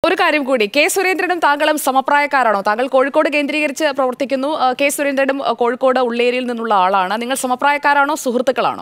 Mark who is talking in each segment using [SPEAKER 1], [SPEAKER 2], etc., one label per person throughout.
[SPEAKER 1] ഒരു കാര്യം കൂടി കെ സുരേന്ദ്രനും താങ്കളും സമപ്രായക്കാരാണോ താങ്കൾ കോഴിക്കോട് കേന്ദ്രീകരിച്ച് പ്രവർത്തിക്കുന്നു ആ, കെ സുരേന്ദ്രനും ആ, കോഴിക്കോട് ഉള്ളേരിയിൽ നിന്നുള്ള ആളാണ് നിങ്ങൾ സമപ്രായക്കാരാണോ സുഹൃത്തുക്കളാണോ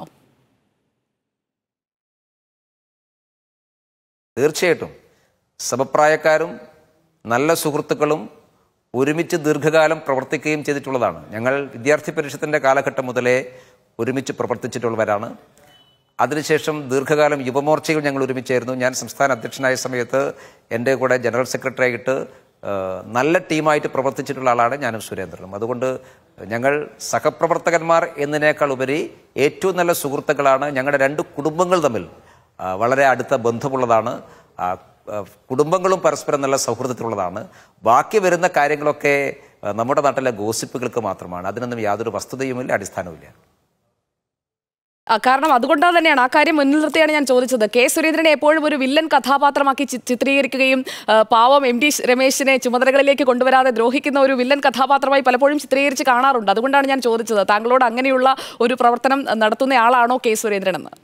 [SPEAKER 2] തീർച്ചയായിട്ടും സമപ്രായക്കാരും നല്ല സുഹൃത്തുക്കളും ഒരുമിച്ച് ദീർഘകാലം പ്രവർത്തിക്കുകയും ചെയ്തിട്ടുള്ളതാണ് ഞങ്ങൾ വിദ്യാർത്ഥി പരിഷത്തിൻ്റെ കാലഘട്ടം മുതലേ ഒരുമിച്ച് പ്രവർത്തിച്ചിട്ടുള്ളവരാണ് അതിനുശേഷം ദീർഘകാലം യുവമോർച്ചയിൽ ഞങ്ങൾ ഒരുമിച്ചായിരുന്നു ഞാൻ സംസ്ഥാന അധ്യക്ഷനായ സമയത്ത് എൻ്റെ കൂടെ ജനറൽ സെക്രട്ടറി ആയിട്ട് ആ, നല്ല ടീമായിട്ട് പ്രവർത്തിച്ചിട്ടുള്ള ആളാണ് ഞാനും സുരേന്ദ്രനും അതുകൊണ്ട് ഞങ്ങൾ സഹപ്രവർത്തകന്മാർ എന്നതിനേക്കാൾ ഉപരി ഏറ്റവും നല്ല സുഹൃത്തുക്കളാണ് ഞങ്ങളുടെ രണ്ട് കുടുംബങ്ങൾ തമ്മിൽ ആ, വളരെ അടുത്ത ബന്ധമുള്ളതാണ് ആ, ആ, കുടുംബങ്ങളും പരസ്പരം നല്ല സൗഹൃദത്തിലുള്ളതാണ് ബാക്കി വരുന്ന കാര്യങ്ങളൊക്കെ ആ, നമ്മുടെ നാട്ടിലെ ഗോസിപ്പുകൾക്ക് മാത്രമാണ് അതിനൊന്നും യാതൊരു വസ്തുതയുമില്ല അടിസ്ഥാനവുമില്ല
[SPEAKER 1] ആ, കാരണം അതുകൊണ്ടാണ് തന്നെയാണ് ആ കാര്യം മുന്നിൽ നിർത്തിയാണ് ഞാൻ ചോദിച്ചത് കെ സുരേന്ദ്രനെ എപ്പോഴും ഒരു വില്ലൻ കഥാപാത്രമാക്കി ചി- ചിത്രീകരിക്കുകയും ആ, പാവം എം ടി രമേശിനെ ചുമതലകളിലേക്ക് കൊണ്ടുവരാതെ ദ്രോഹിക്കുന്ന ഒരു വില്ലൻ കഥാപാത്രമായി പലപ്പോഴും ചിത്രീകരിച്ച് കാണാറുണ്ട് അതുകൊണ്ടാണ് ഞാൻ ചോദിച്ചത് താങ്കളോട് അങ്ങനെയുള്ള ഒരു പ്രവർത്തനം നടത്തുന്ന ആളാണോ കെ സുരേന്ദ്രൻ എന്ന്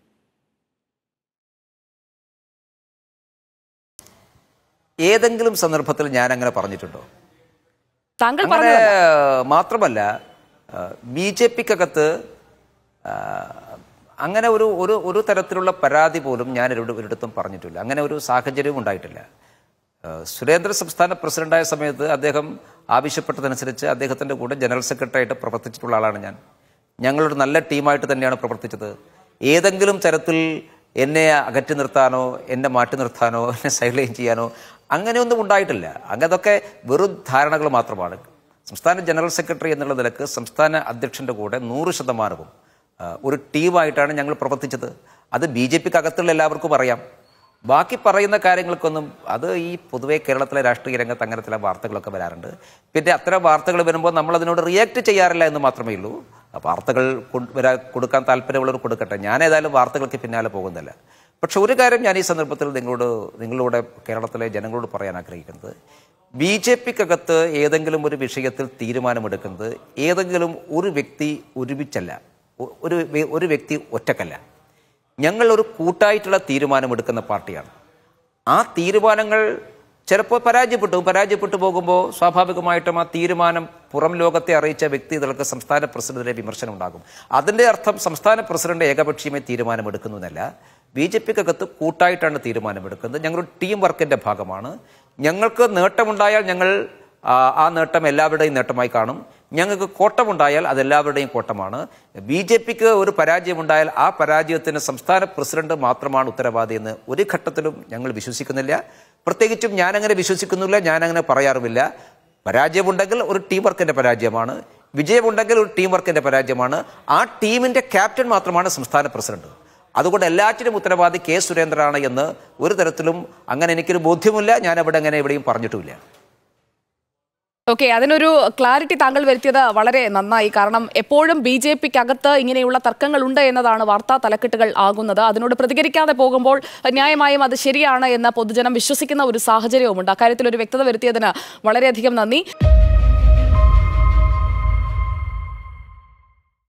[SPEAKER 2] ഏതെങ്കിലും സന്ദർഭത്തിൽ ഞാൻ അങ്ങനെ പറഞ്ഞിട്ടുണ്ടോ
[SPEAKER 1] താങ്കൾ
[SPEAKER 2] അങ്ങനെ
[SPEAKER 1] പറഞ്ഞു
[SPEAKER 2] മാത്രമല്ല ബി ജെ പിക്കകത്ത് അങ്ങനെ ഒരു ഒരു ഒരു തരത്തിലുള്ള പരാതി പോലും ഞാൻ ഒരിട- ഒരിടത്തും പറഞ്ഞിട്ടില്ല അങ്ങനെ ഒരു സാഹചര്യവും ഉണ്ടായിട്ടില്ല ആ, സുരേന്ദ്ര സംസ്ഥാന പ്രസിഡന്റായ സമയത്ത് അദ്ദേഹം ആവശ്യപ്പെട്ടതനുസരിച്ച് അദ്ദേഹത്തിൻ്റെ കൂടെ ജനറൽ സെക്രട്ടറി ആയിട്ട് പ്രവർത്തിച്ചിട്ടുള്ള ആളാണ് ഞാൻ ഞങ്ങളൊരു നല്ല ടീമായിട്ട് തന്നെയാണ് പ്രവർത്തിച്ചത് ഏതെങ്കിലും തരത്തിൽ എന്നെ അകറ്റി നിർത്താനോ എന്നെ മാറ്റി നിർത്താനോ എന്നെ സൈലൈൻ ചെയ്യാനോ അങ്ങനെയൊന്നും ഉണ്ടായിട്ടില്ല അങ്ങനെ അതൊക്കെ വെറും ധാരണകൾ മാത്രമാണ് സംസ്ഥാന ജനറൽ സെക്രട്ടറി എന്നുള്ള നിലക്ക് സംസ്ഥാന അധ്യക്ഷൻ്റെ കൂടെ നൂറ് ശതമാനവും ആ, ഒരു ടീമായിട്ടാണ് ഞങ്ങൾ പ്രവർത്തിച്ചത് അത് ബി ജെ പിക്ക് അകത്തുള്ള എല്ലാവർക്കും അറിയാം ബാക്കി പറയുന്ന കാര്യങ്ങൾക്കൊന്നും അത് ഈ പൊതുവേ കേരളത്തിലെ രാഷ്ട്രീയ രംഗത്ത് അങ്ങനെ ചില വാർത്തകളൊക്കെ വരാറുണ്ട് പിന്നെ അത്തരം വാർത്തകൾ വരുമ്പോൾ നമ്മൾ അതിനോട് റിയാക്ട് ചെയ്യാറില്ല എന്ന് മാത്രമേ ഉള്ളൂ ആ വാർത്തകൾ കൊണ്ട് വരാ കൊടുക്കാൻ താല്പര്യമുള്ളവർ കൊടുക്കട്ടെ ഞാൻ ഏതായാലും വാർത്തകൾക്ക് പിന്നാലെ പോകുന്നില്ല പക്ഷെ ഒരു കാര്യം ഞാൻ ഈ സന്ദർഭത്തിൽ നിങ്ങളോട് നിങ്ങളോട് കേരളത്തിലെ ജനങ്ങളോട് പറയാൻ ആഗ്രഹിക്കുന്നത് ബി ജെ പിക്കകത്ത് ഏതെങ്കിലും ഒരു വിഷയത്തിൽ തീരുമാനമെടുക്കുന്നത് ഏതെങ്കിലും ഒരു വ്യക്തി ഒരുമിച്ചല്ല ഒ- ഒരു വ്യ- ഒരു വ്യക്തി ഒറ്റക്കല്ല ഞങ്ങൾ ഒരു കൂട്ടായിട്ടുള്ള തീരുമാനമെടുക്കുന്ന പാർട്ടിയാണ് ആ തീരുമാനങ്ങൾ ചിലപ്പോൾ പരാജയപ്പെട്ടു പരാജയപ്പെട്ടു പോകുമ്പോൾ സ്വാഭാവികമായിട്ടും ആ തീരുമാനം പുറം ലോകത്തെ അറിയിച്ച വ്യക്തികൾക്ക് സംസ്ഥാന പ്രസിഡന്റിന്റെ വിമർശനം ഉണ്ടാകും അതിൻ്റെ അർത്ഥം സംസ്ഥാന പ്രസിഡന്റ് ഏകപക്ഷീയമായി തീരുമാനമെടുക്കുന്നു എന്നല്ല ബി ജെ പിക്കകത്ത് കൂട്ടായിട്ടാണ് തീരുമാനമെടുക്കുന്നത് ഞങ്ങളൊരു ടീം വർക്കിന്റെ ഭാഗമാണ് ഞങ്ങൾക്ക് നേട്ടമുണ്ടായാൽ ഞങ്ങൾ ആ, ആ നേട്ടം എല്ലാവരുടെയും നേട്ടമായി കാണും ഞങ്ങൾക്ക് കോട്ടമുണ്ടായാൽ അത് എല്ലാവരുടെയും കോട്ടമാണ് ബി ജെ പിക്ക് ഒരു പരാജയമുണ്ടായാൽ ആ പരാജയത്തിന് സംസ്ഥാന പ്രസിഡന്റ് മാത്രമാണ് ഉത്തരവാദി എന്ന് ഒരു ഘട്ടത്തിലും ഞങ്ങൾ വിശ്വസിക്കുന്നില്ല പ്രത്യേകിച്ചും ഞാനങ്ങനെ വിശ്വസിക്കുന്നില്ല ഞാനങ്ങനെ പറയാറുമില്ല പരാജയമുണ്ടെങ്കിൽ ഒരു ടീം വർക്കിന്റെ പരാജയമാണ് വിജയമുണ്ടെങ്കിൽ ഒരു ടീം വർക്കിന്റെ പരാജയമാണ് ആ ടീമിന്റെ ക്യാപ്റ്റൻ മാത്രമാണ് സംസ്ഥാന പ്രസിഡന്റ് അതുകൊണ്ട് എല്ലാറ്റിനും ഉത്തരവാദി കെ സുരേന്ദ്രനാണ് എന്ന് ഒരു തരത്തിലും അങ്ങനെ എനിക്കൊരു ബോധ്യമില്ല ഞാൻ അവിടെ അങ്ങനെ എവിടെയും പറഞ്ഞിട്ടുമില്ല
[SPEAKER 1] ഓക്കെ അതിനൊരു ക്ലാരിറ്റി താങ്കൾ വരുത്തിയത് വളരെ നന്നായി കാരണം എപ്പോഴും ബി ജെ പിക്ക് അകത്ത് ഇങ്ങനെയുള്ള തർക്കങ്ങളുണ്ട് എന്നതാണ് വാർത്താ തലക്കെട്ടുകൾ ആകുന്നത് അതിനോട് പ്രതികരിക്കാതെ പോകുമ്പോൾ ന്യായമായും അത് ശരിയാണ് എന്ന് പൊതുജനം വിശ്വസിക്കുന്ന ഒരു സാഹചര്യവുമുണ്ട് അക്കാര്യത്തിൽ ഒരു വ്യക്തത വരുത്തിയതിന് വളരെയധികം നന്ദി